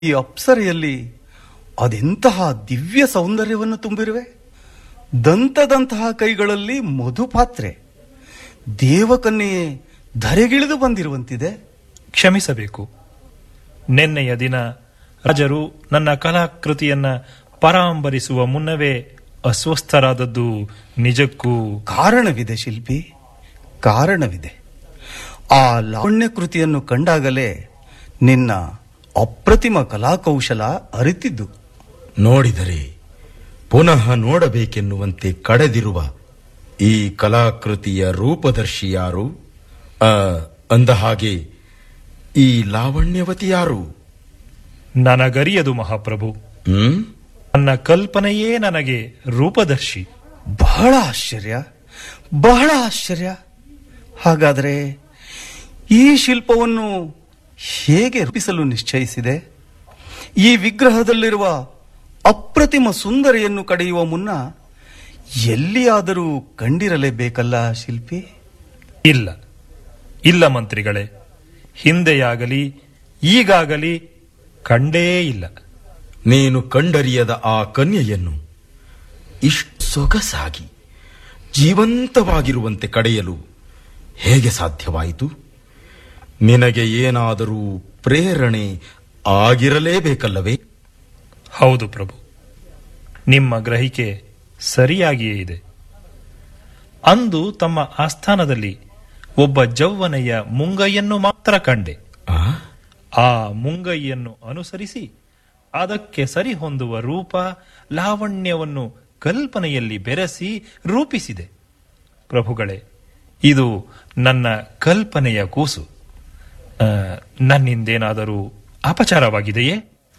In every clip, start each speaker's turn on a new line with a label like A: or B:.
A: ಈ ಅಪ್ಸರೆಯಲ್ಲಿ ಅದೆಂತಹ ದಿವ್ಯ ಸೌಂದರ್ಯವನ್ನು ತುಂಬಿರುವೆ ದಂತದಂತಹ ಕೈಗಳಲ್ಲಿ ಮಧುಪಾತ್ರೆ ದೇವಕನ್ಯೆಯೇ ಧರೆಗಿಳಿದು ಬಂದಿರುವಂತಿದೆ
B: ಕ್ಷಮಿಸಬೇಕು ನಿನ್ನೆಯ ದಿನ ರಾಜರು ನನ್ನ ಕಲಾಕೃತಿಯನ್ನ ಪರಾಂಬರಿಸುವ ಮುನ್ನವೇ ಅಸ್ವಸ್ಥರಾದದ್ದು ನಿಜಕ್ಕೂ
A: ಕಾರಣವಿದೆ ಶಿಲ್ಪಿ ಕಾರಣವಿದೆ ಆ ಲಾವಣ್ಯ ಕೃತಿಯನ್ನು ಕಂಡಾಗಲೇ ನಿನ್ನ ಅಪ್ರತಿಮ ಕಲಾಕೌಶಲ ಅರಿತಿದ್ದು
C: ನೋಡಿದರೆ ಪುನಃ ನೋಡಬೇಕೆನ್ನುವಂತೆ ಕಳೆದಿರುವ ಈ ಕಲಾಕೃತಿಯ ರೂಪದರ್ಶಿ ಯಾರು ಆ, ಅಂದ ಹಾಗೆ ಈ ಲಾವಣ್ಯವತಿ ಯಾರು
B: ನನಗರಿಯದು ಮಹಾಪ್ರಭು
C: ಹ್ಮ್
B: ನನ್ನ ಕಲ್ಪನೆಯೇ ನನಗೆ ರೂಪದರ್ಶಿ
A: ಬಹಳ ಆಶ್ಚರ್ಯ ಬಹಳ ಆಶ್ಚರ್ಯ ಹಾಗಾದರೆ ಈ ಶಿಲ್ಪವನ್ನು ಹೇಗೆ ರೂಪಿಸಲು ನಿಶ್ಚಯಿಸಿದೆ ಈ ವಿಗ್ರಹದಲ್ಲಿರುವ ಅಪ್ರತಿಮ ಸುಂದರಿಯನ್ನು ಕಡೆಯುವ ಮುನ್ನ ಎಲ್ಲಿಯಾದರೂ ಕಂಡಿರಲೇಬೇಕಲ್ಲ ಶಿಲ್ಪಿ
B: ಇಲ್ಲ ಇಲ್ಲ ಮಂತ್ರಿಗಳೇ ಹಿಂದೆಯಾಗಲಿ ಈಗಾಗಲಿ ಕಂಡೇ ಇಲ್ಲ
C: ನೀನು ಕಂಡರಿಯದ ಆ ಕನ್ಯೆಯನ್ನು ಇಷ್ಟು ಸೊಗಸಾಗಿ ಜೀವಂತವಾಗಿರುವಂತೆ ಕಡೆಯಲು ಹೇಗೆ ಸಾಧ್ಯವಾಯಿತು ನಿನಗೆ ಏನಾದರೂ ಪ್ರೇರಣೆ ಆಗಿರಲೇಬೇಕಲ್ಲವೇ
B: ಹೌದು ಪ್ರಭು ನಿಮ್ಮ ಗ್ರಹಿಕೆ ಸರಿಯಾಗಿಯೇ ಇದೆ ಅಂದು ತಮ್ಮ ಆಸ್ಥಾನದಲ್ಲಿ ಒಬ್ಬ ಜವ್ವನೆಯ ಮುಂಗೈಯನ್ನು ಮಾತ್ರ ಕಂಡೆ
C: ಆ?
B: ಆ ಮುಂಗೈಯನ್ನು ಅನುಸರಿಸಿ ಅದಕ್ಕೆ ಸರಿ ಹೊಂದುವ ರೂಪ ಲಾವಣ್ಯವನ್ನು ಕಲ್ಪನೆಯಲ್ಲಿ ಬೆರೆಸಿ ರೂಪಿಸಿದೆ ಪ್ರಭುಗಳೇ ಇದು ನನ್ನ ಕಲ್ಪನೆಯ ಕೂಸು ಆ, ನನ್ನಿಂದೇನಾದರೂ ಅಪಚಾರವಾಗಿದೆಯೇ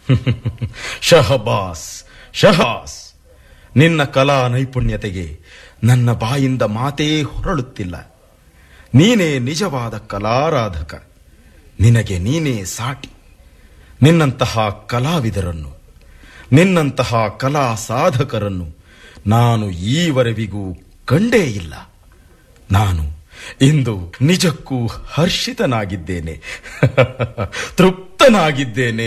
C: ಶಹಬಾಸ್ ಶಹಬಾಸ್ ನಿನ್ನ ಕಲಾ ನೈಪುಣ್ಯತೆಗೆ ನನ್ನ ಬಾಯಿಂದ ಮಾತೇ ಹೊರಳುತ್ತಿಲ್ಲ ನೀನೇ ನಿಜವಾದ ಕಲಾರಾಧಕ ನಿನಗೆ ನೀನೇ ಸಾಟಿ ನಿನ್ನಂತಹ ಕಲಾವಿದರನ್ನು ನಿನ್ನಂತಹ ಕಲಾ ಸಾಧಕರನ್ನು ನಾನು ಈವರೆವಿಗೂ ಕಂಡೇ ಇಲ್ಲ ನಾನು ಇಂದು ನಿಜಕ್ಕೂ ಹರ್ಷಿತನಾಗಿದ್ದೇನೆ ತೃಪ್ತನಾಗಿದ್ದೇನೆ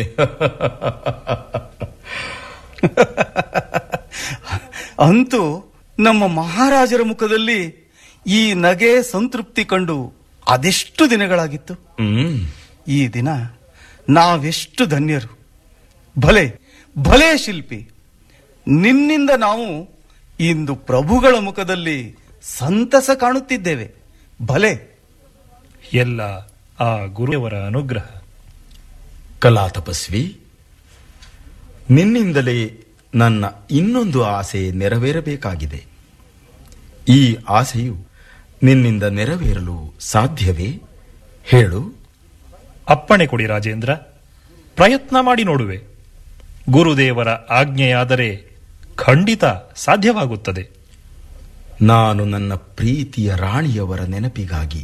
A: ಅಂತೂ ನಮ್ಮ ಮಹಾರಾಜರ ಮುಖದಲ್ಲಿ ಈ ನಗೆ ಸಂತೃಪ್ತಿ ಕಂಡು ಅದೆಷ್ಟು ದಿನಗಳಾಗಿತ್ತು
C: ಹ್ಮ್
A: ಈ ದಿನ ನಾವೆಷ್ಟು ಧನ್ಯರು ಭಲೆ ಭಲೆ ಶಿಲ್ಪಿ ನಿನ್ನಿಂದ ನಾವು ಇಂದು ಪ್ರಭುಗಳ ಮುಖದಲ್ಲಿ ಸಂತಸ ಕಾಣುತ್ತಿದ್ದೇವೆ ಭಲೆ
B: ಎಲ್ಲ ಆ ಗುರುವರ ಅನುಗ್ರಹ
C: ಕಲಾ ತಪಸ್ವಿ ನಿನ್ನಿಂದಲೇ ನನ್ನ ಇನ್ನೊಂದು ಆಸೆ ನೆರವೇರಬೇಕಾಗಿದೆ ಈ ಆಸೆಯು ನಿನ್ನಿಂದ ನೆರವೇರಲು ಸಾಧ್ಯವೇ ಹೇಳು
B: ಅಪ್ಪಣೆ ಕೊಡಿ ರಾಜೇಂದ್ರ ಪ್ರಯತ್ನ ಮಾಡಿ ನೋಡುವೆ ಗುರುದೇವರ ಆಜ್ಞೆಯಾದರೆ ಖಂಡಿತ ಸಾಧ್ಯವಾಗುತ್ತದೆ
C: ನಾನು ನನ್ನ ಪ್ರೀತಿಯ ರಾಣಿಯವರ ನೆನಪಿಗಾಗಿ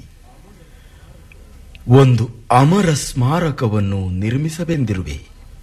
C: ಒಂದು ಅಮರ ಸ್ಮಾರಕವನ್ನು ನಿರ್ಮಿಸಬೆಂದಿರುವೆ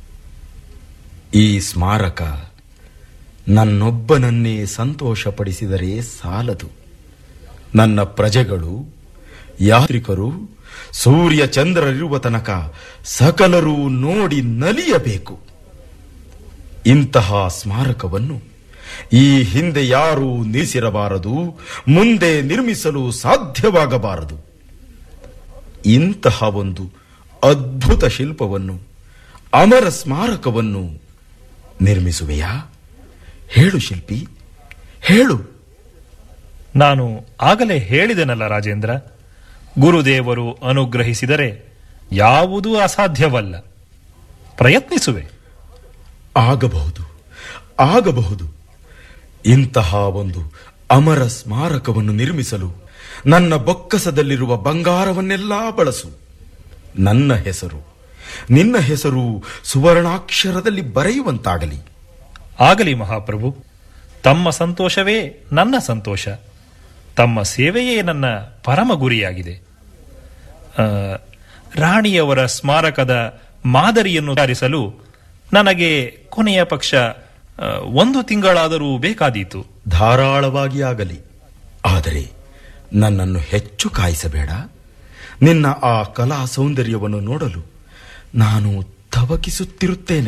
C: ಈ ಸ್ಮಾರಕ ನನ್ನೊಬ್ಬನನ್ನೇ ಸಂತೋಷಪಡಿಸಿದರೆ ಸಾಲದು ನನ್ನ ಪ್ರಜೆಗಳು ಯಾತ್ರಿಕರು ಸೂರ್ಯ ಚಂದ್ರರಿರುವ ತನಕ ಸಕಲರೂ ನೋಡಿ ನಲಿಯಬೇಕು ಇಂತಹ ಸ್ಮಾರಕವನ್ನು ಈ ಹಿಂದೆ ಯಾರೂ ನಿಲ್ಲಿಸಿರಬಾರದು ಮುಂದೆ ನಿರ್ಮಿಸಲು ಸಾಧ್ಯವಾಗಬಾರದು ಇಂತಹ ಒಂದು ಅದ್ಭುತ ಶಿಲ್ಪವನ್ನು ಅಮರ ಸ್ಮಾರಕವನ್ನು ನಿರ್ಮಿಸುವೆಯಾ ಹೇಳು ಶಿಲ್ಪಿ ಹೇಳು
B: ನಾನು ಆಗಲೇ ಹೇಳಿದೆನಲ್ಲ ರಾಜೇಂದ್ರ ಗುರುದೇವರು ಅನುಗ್ರಹಿಸಿದರೆ ಯಾವುದೂ ಅಸಾಧ್ಯವಲ್ಲ ಪ್ರಯತ್ನಿಸುವೆ
C: ಆಗಬಹುದು ಆಗಬಹುದು ಇಂತಹ ಒಂದು ಅಮರ ಸ್ಮಾರಕವನ್ನು ನಿರ್ಮಿಸಲು ನನ್ನ ಬೊಕ್ಕಸದಲ್ಲಿರುವ ಬಂಗಾರವನ್ನೆಲ್ಲ ಬಳಸು ನನ್ನ ಹೆಸರು ನಿನ್ನ ಹೆಸರು ಸುವರ್ಣಾಕ್ಷರದಲ್ಲಿ ಬರೆಯುವಂತಾಗಲಿ
B: ಆಗಲಿ ಮಹಾಪ್ರಭು ತಮ್ಮ ಸಂತೋಷವೇ ನನ್ನ ಸಂತೋಷ ತಮ್ಮ ಸೇವೆಯೇ ನನ್ನ ಪರಮ ಗುರಿಯಾಗಿದೆ ಆ, ರಾಣಿಯವರ ಸ್ಮಾರಕದ ಮಾದರಿಯನ್ನು ತಯಾರಿಸಲು ನನಗೆ ಕೊನೆಯ ಪಕ್ಷ ಆ, ಒಂದು ತಿಂಗಳಾದರೂ ಬೇಕಾದೀತು
C: ಧಾರಾಳವಾಗಿ ಆಗಲಿ ಆದರೆ ನನ್ನನ್ನು ಹೆಚ್ಚು ಕಾಯಿಸಬೇಡ ನಿನ್ನ ಆ ಕಲಾ ಸೌಂದರ್ಯವನ್ನು ನೋಡಲು ನಾನು ತವಕಿಸುತ್ತಿರುತ್ತೇನೆ